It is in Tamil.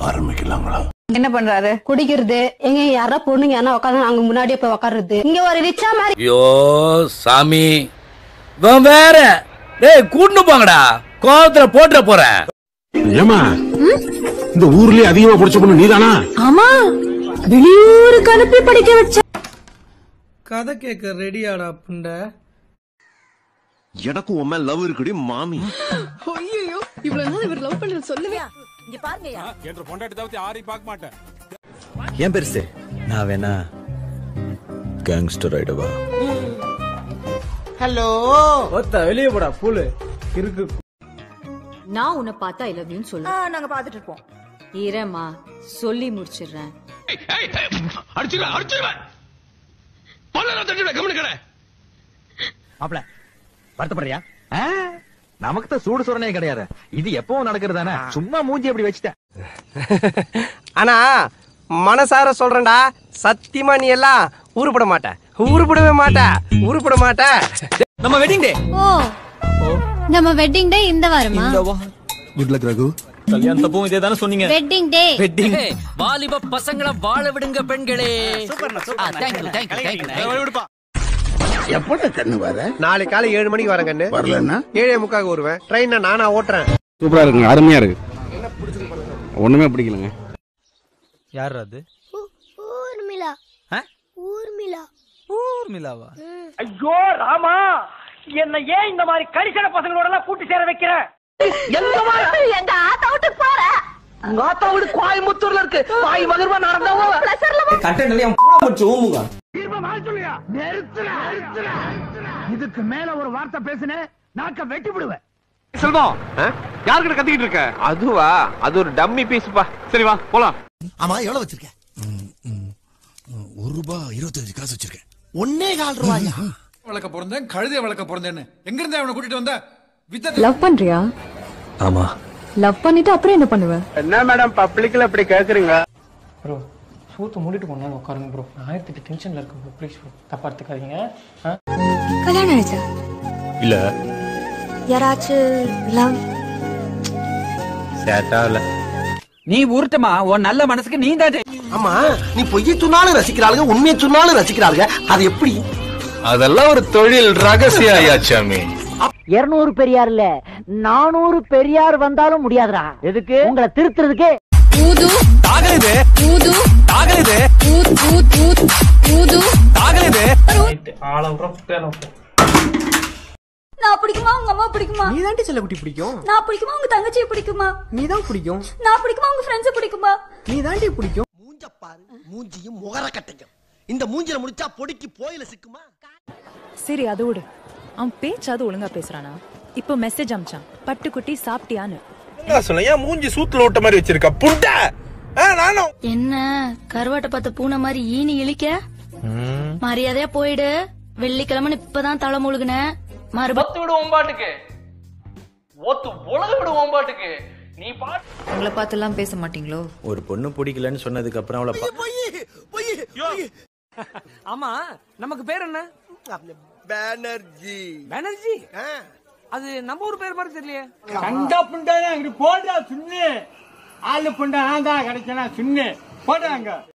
ஆரம்பிக்கலாங்களா என்ன பண்றாரு குடிக்கிறது எங்க யாரா பொண்ணுங்க யாரா உட்காந்து அங்க முன்னாடியே போய் உட்காருது இங்க ஒரு ரிச்சா மாதிரி ஐயோ சாமி இவன் வேற டேய் கூட்டு போங்கடா கோவத்துல போட்டுற போறேன் ஏமா இந்த ஊர்லயே அதிகமா படிச்ச பொண்ணு நீதானா ஆமா வெளியூருக்கு அனுப்பி படிக்க வச்ச கதை கேட்க ரெடியாடா புண்ட எனக்கும் உன் மேல லவ் இருக்குடி மாமி ஏன் பெருசு நான் வேணா கேங்ஸ்டர் ஆயிடுவா ஒத்த வெளியே போடா புல்லு இருக்கு நான் உன்னை பார்த்தா ஐ லவ் யூன்னு சொல்லு நாங்க பாத்துட்டு இருப்போம் இரமா சொல்லி முடிச்சிடுறேன் அடிச்சிருவேன் அடிச்சிருவேன் பல்ல தட்டிடுவேன் கவனிக்கட மாப்ள வருத்தப்படுறியா நமக்கு தான் சூடு சுரணே கிடையாது இது எப்பவும் நடக்கிறது தானே சும்மா மூஞ்சி அப்படி வச்சுட்டேன் ஆனா மனசார சொல்றேன்டா சத்தியமா நீ எல்லாம் உருப்பட மாட்ட உருப்படவே மாட்ட உருப்பட மாட்ட நம்ம வெட்டிங் டே ஓ நம்ம வெட்டிங் டே இந்த வாரமா குட் லக் ரகு கல்யாணத்தப்பவும் இதே தானே சொன்னீங்க வெட்டிங் டே வெட்டிங் வாலிப பசங்களை வாழ விடுங்க பெண்களே தேங்க்யூ தேங்க்யூ எப்பட கண்ணு வர நாளைக்கு காலை ஏழு மணிக்கு வரேன் கண்ணு வரலன்னா ஏழே முக்காக வருவேன் ட்ரெயினை நானா ஓட்டுறேன் சூப்பரா இருக்குங்க அருமையா இருக்கு ஒண்ணுமே பிடிக்கலங்க யார் அது ஊர்மிளா ஊர்மிளா ஊர்மிளாவா ஐயோ ராமா என்ன ஏன் இந்த மாதிரி கரிசன பசங்களோட எல்லாம் கூட்டி சேர வைக்கிற எங்க ஆத்தா விட்டு போற உங்க ஆத்தா வீடு கோயம்புத்தூர்ல இருக்கு வாய் மகிழ்வா நடந்தவங்க கண்டென்ட் எல்லாம் பூரா போச்சு ஊமுங்க இதுக்கு மேல ஒரு வார்த்தை பேசுனே நாக்க வெட்டி விடுவேன் செல்வம் யாருக்கிட்ட கத்திக்கிட்டு இருக்க அதுவா அது ஒரு டம்மி பீஸ்ப்பா சரி வா போலாம் ஆமா எவ்வளவு வச்சிருக்க ஒரு ரூபாய் இருபத்தஞ்சு காசு வச்சிருக்கேன் ஒன்னே கால் ரூபாயா வளர்க்க பிறந்தேன் கழுதைய வளர்க்க பிறந்தேன்னு எங்க இருந்தா அவனை கூட்டிட்டு வந்த வித்த லவ் பண்றியா ஆமா லவ் பண்ணிட்டு அப்புறம் என்ன பண்ணுவ என்ன மேடம் பப்ளிக்ல இப்படி கேக்குறீங்க ப்ரோ சூத்து மூடிட்டு கொண்டு வந்து உட்காருங்க ப்ரோ ஆயிரத்தி டென்ஷன்ல இருக்கு ப்ரோ ப்ளீஸ் ப்ரோ தப்பா எடுத்துக்காதீங்க கல்யாணம் ஆயிடுச்சா இல்ல யாராச்சும் லவ் சேட்டா இல்ல நீ உருட்டுமா உன் நல்ல மனசுக்கு நீ தான் ஆமா நீ பொய்ய சொன்னாலும் ரசிக்கிறாளுங்க உண்மையை சொன்னாலும் ரசிக்கிறாளுங்க அது எப்படி அதெல்லாம் ஒரு தொழில் ரகசிய ஆயாச்சாமி இருநூறு பெரியார் இல்ல நானூறு பெரியார் வந்தாலும் முடியாதுடா எதுக்கு உங்களை திருத்துறதுக்கு ஊது தாகலுது ஊது தாகலுது ஊத் ஊத் ஊத் ஊது தாகலுது ஆள விட்றோம் நான் பிடிக்குமா உங்க அம்மா பிடிக்குமா நீ தாண்டி செல்ல குட்டி பிடிக்கும் நான் பிடிக்குமா உங்க தங்கச்சியை பிடிக்குமா நீ தான் பிடிக்கும் நான் பிடிக்குமா உங்க ஃப்ரெண்ட்ஸை பிடிக்குமா நீ தாண்டி பிடிக்கும் மூஞ்ச பாரு மூஞ்சியும் முகர கட்டையும் இந்த மூஞ்சில முடிச்சா பொடிக்கு போயில சிக்குமா சரி அது விடு அவன் பேச்சாவது ஒழுங்கா பேசுறானா இப்போ மெசேஜ் அமிச்சான் பட்டுக்குட்டி சாப்பிட்டியான்னு சொல்ல ஏன் மூஞ்சி சூத்துல விட்ட மாதிரி வச்சிருக்க புண்ட நானும் என்ன கருவாட்டை பார்த்த பூனை மாதிரி ஈனி இழிக்க மரியாதையா போயிடு வெள்ளிக்கிழமைன்னு இப்பதான் தலை முழுகுன மறுபடியும் ஒத்து விடுவோம் பாட்டுக்கு ஒத்து உலக விடுவோம் பாட்டுக்கு நீ பாட்டு உங்களை பார்த்து எல்லாம் பேச மாட்டீங்களோ ஒரு பொண்ணு பிடிக்கலன்னு சொன்னதுக்கு அப்புறம் அவளை ஆமா நமக்கு பேர் என்ன பேனர்ஜி பானர்ஜி அது நம்ம ஊர் பேர் மாதிரி தெரியலையே கண்டா புண்டா அங்கிட்டு போடா சுண்ணு ஆளு புண்டா நான் தான் கிடைச்சனா சுண்ணு போடுறாங்க